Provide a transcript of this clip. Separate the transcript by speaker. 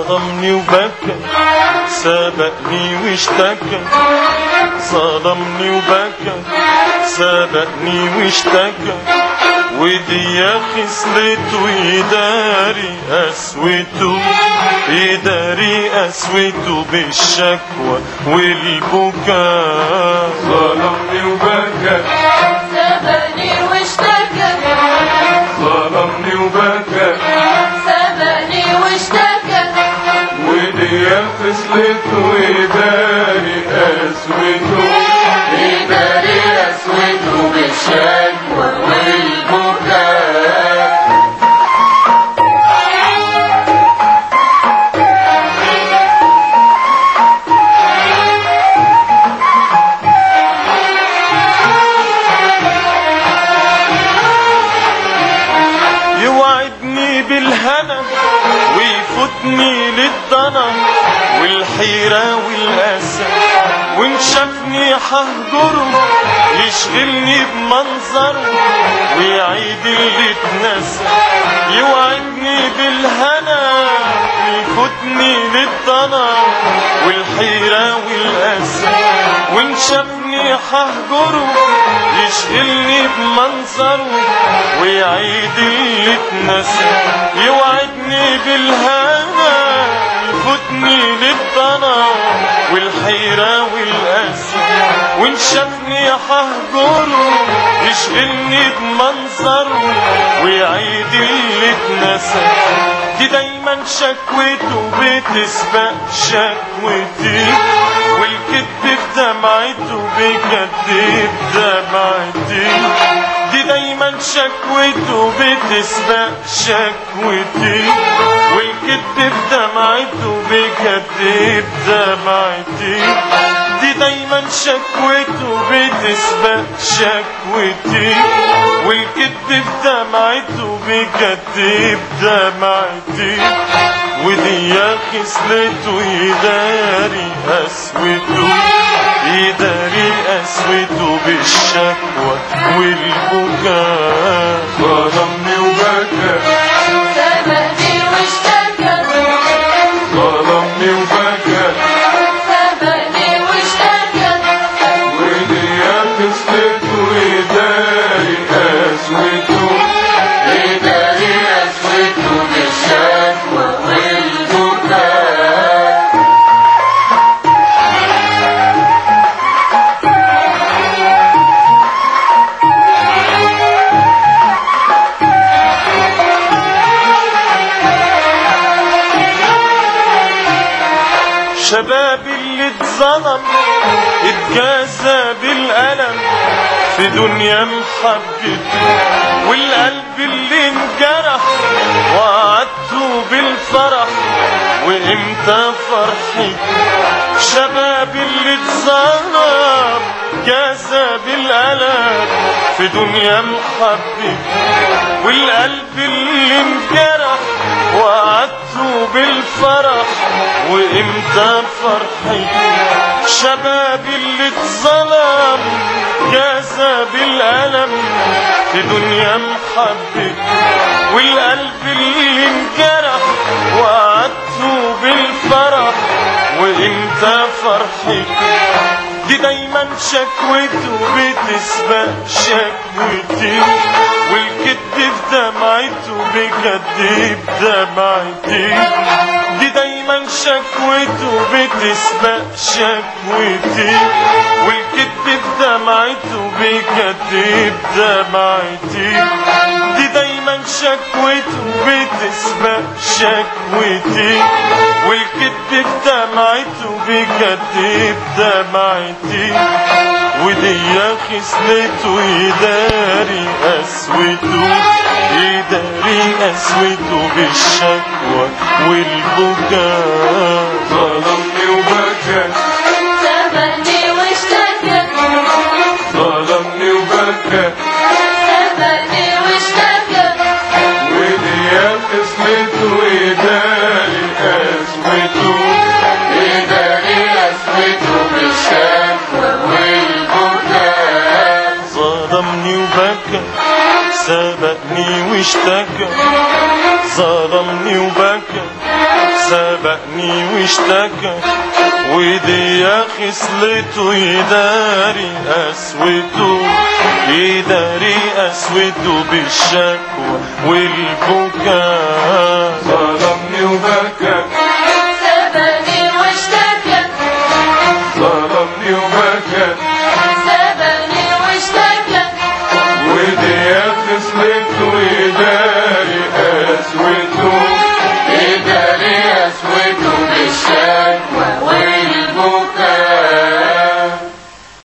Speaker 1: ظلمني وبكى سبقني واشتكى ظلمني وبكى سبقني واشتكى ودي يا خصلته يداري قسوته يداري قسوته بالشكوى والبكاء ظلمني وبكى
Speaker 2: سبقني واشتكى
Speaker 1: ظلمني وبكى
Speaker 2: سبقني واشتكى
Speaker 1: ودي يا خصلته يداري قسوته
Speaker 2: يداري قسوته بالشكوى والبكاء
Speaker 1: يوعدني بالهنا ويفوتني للضنا والحيرة والأسى وإن شافني ههجره يشغلني بمنظره ويعيد اللي اتنسى يوعدني بالهنا ويفوتني للضنا والحيرة والأسى وإن شافني ههجره يشغلني بمنظره ويعيد اللي اتنسى يوعدني بالهنا يفوتني للضنا والحيرة والأسى وإن شافني ههجره يشغلني بمنظره ويعيد اللي اتنسى دي دايما شكوته بتسبق شكوتي والكذب في دمعته بيكذب دمعتي دي دايما شكوته بتسبق شكوتي والكذب في دمعته بيكذب دمعتي دي دايما شكوته بتسبق شكوتي والكذب في دمعته بيكذب دمعتي ودي يا خصلته يداري قسوته يداري قسوته بالشكوى والبكاء ظلمني وبكى
Speaker 2: سبقني واشتكى
Speaker 1: ظلمني وبكى
Speaker 2: سبقني واشتكى
Speaker 1: ودي يا خصلته يداري قسوته
Speaker 2: يداري قسوته بالشكوى والبكاء
Speaker 1: شباب اللي اتظلم اتجازى بالألم في دنيا محبته والقلب اللي انجرح وعدته بالفرح وامتى فرحته شباب اللي اتظلم جازى بالألم في دنيا محبته والقلب اللي انجرح وعدته بالفرح وامتى فرحي شباب اللي اتظلم جازى بالألم في دنيا محبته والقلب اللي انجرح وعدته بالفرح وامتى فرحي دي دايما شكوته بتسبق شكوتي والكذب في دمعته بيكذب دمعتي دي دايما شكوته بتسبق شكوتي والكذب في دمعته بيكذب دمعتي دي دايما شكوته بتسبق شكوتي والكذب في دمعته بيكذب دمعتي ودي يا خصلته يداري قسوته يداري قسوته بالشكوى والبكاء ظلمني وبكى
Speaker 2: سبقني واشتكى
Speaker 1: ظلمني وبكى
Speaker 2: سبقني واشتكى
Speaker 1: ودي يا خصلته يداري قسوته
Speaker 2: يداري قسوته بالشكوى والبكاء
Speaker 1: ظلمني وبكى سبقني واشتكى ظلمني وبكى سبقني واشتكى ودي خصلته يداري قسوته يداري قسوته بالشكوى والبكاء ظلمني وبكى
Speaker 2: سبني واشتكى
Speaker 1: ظلمني وبكى
Speaker 2: سبني واشتكى
Speaker 1: ودي خصلته يداري قسوته
Speaker 2: يداري أسوته بالشكوى